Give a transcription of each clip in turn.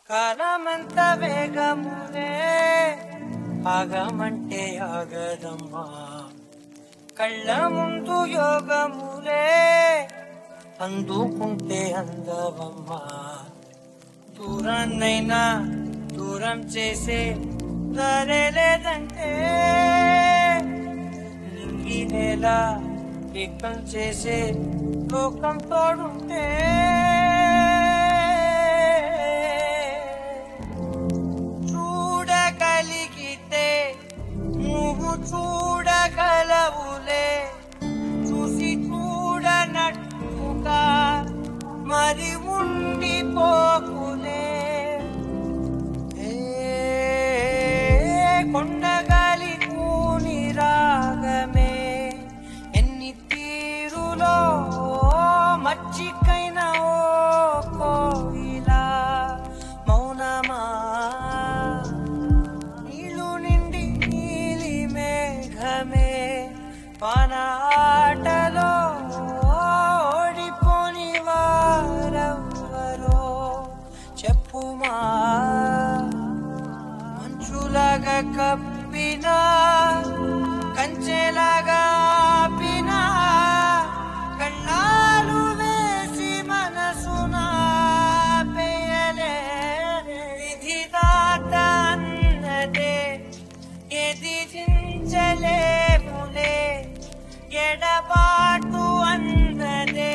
కాలమంత వేగములే ఆగమంటే ఆగదమ్మా కళ్ళ ముందు యోగములే అందుకుంటే అందవమ్మా దూరాన్నైనా దూరం చేసే దారే లేదంటే నింగి నేల ఏకం చేసే లోకం తోడుంటే చూడగలిగితే నువ్వు చూడగలవులే చూసి చూడనట్టుగా మరి ఉండిపోకులే ఏ కొండగాలి కూని రాగమే ఎన్ని తీరులో మచ్చికైన ఓ కోయిలా మౌనమా నీళ్ళు నిండి నీలి మేఘమే పానాటలో ఓడిపోని వారెవ్వరో చెప్పుమా మంచులాగా కప్పినా కంచెలాగా ఆపినా కళ్ళాలు వేసి మనసున పేయలే విధిదాత అన్నదే ఎదిరించలేములే ఎడబాటు అన్నదే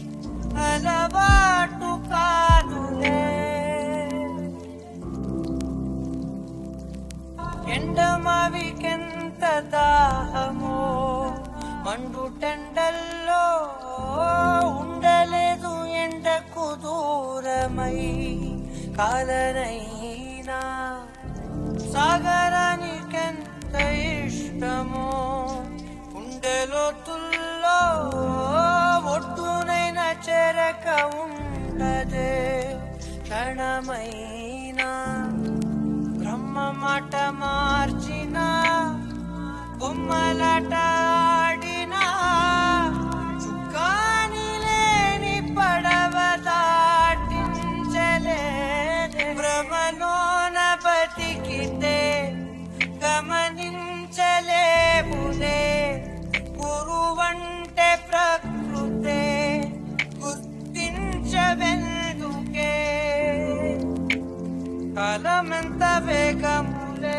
అలవాటు కాదులే ఎండమావికెంత దాహమో మండు టెండల్లో ఉండలేదు ఎండకు దూరమై కాలనైనా సాగరానికెంత ఇష్టమో ఉండలోతుల్లో ఒడ్డునైన చెరక ఉండదే క్షణమైనా బ్రహ్మ మాట మార్చిన బొమ్మలాట ఆడినా చుక్కాని లేని పడవ దాటించలే భ్రమలోన బతికితే గమనించలేములే గురువంటే ప్రకృతే గుర్తించవెందుకే కాలమెంత వేగములే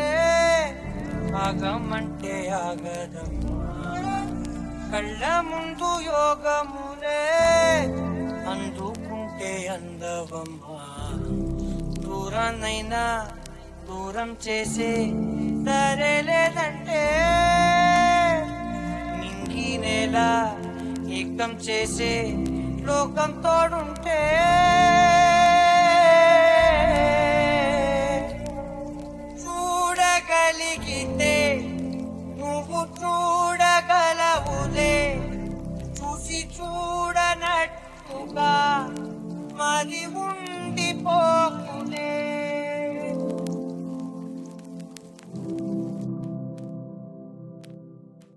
ఆగమంటే ఆగదమ్మా కళ్ళ ముందు యోగములే అందుకుంటే అందవమ్మా దూరాన్నైనా దూరం చేసే సరే లేదంటే నింగి నేల ఏకం చేసే లోకం తోడుంటే చూడగలిగితే నువ్వు చూడగలవులే చూసి చూడనట్టుగా మరి ఉండిపోకు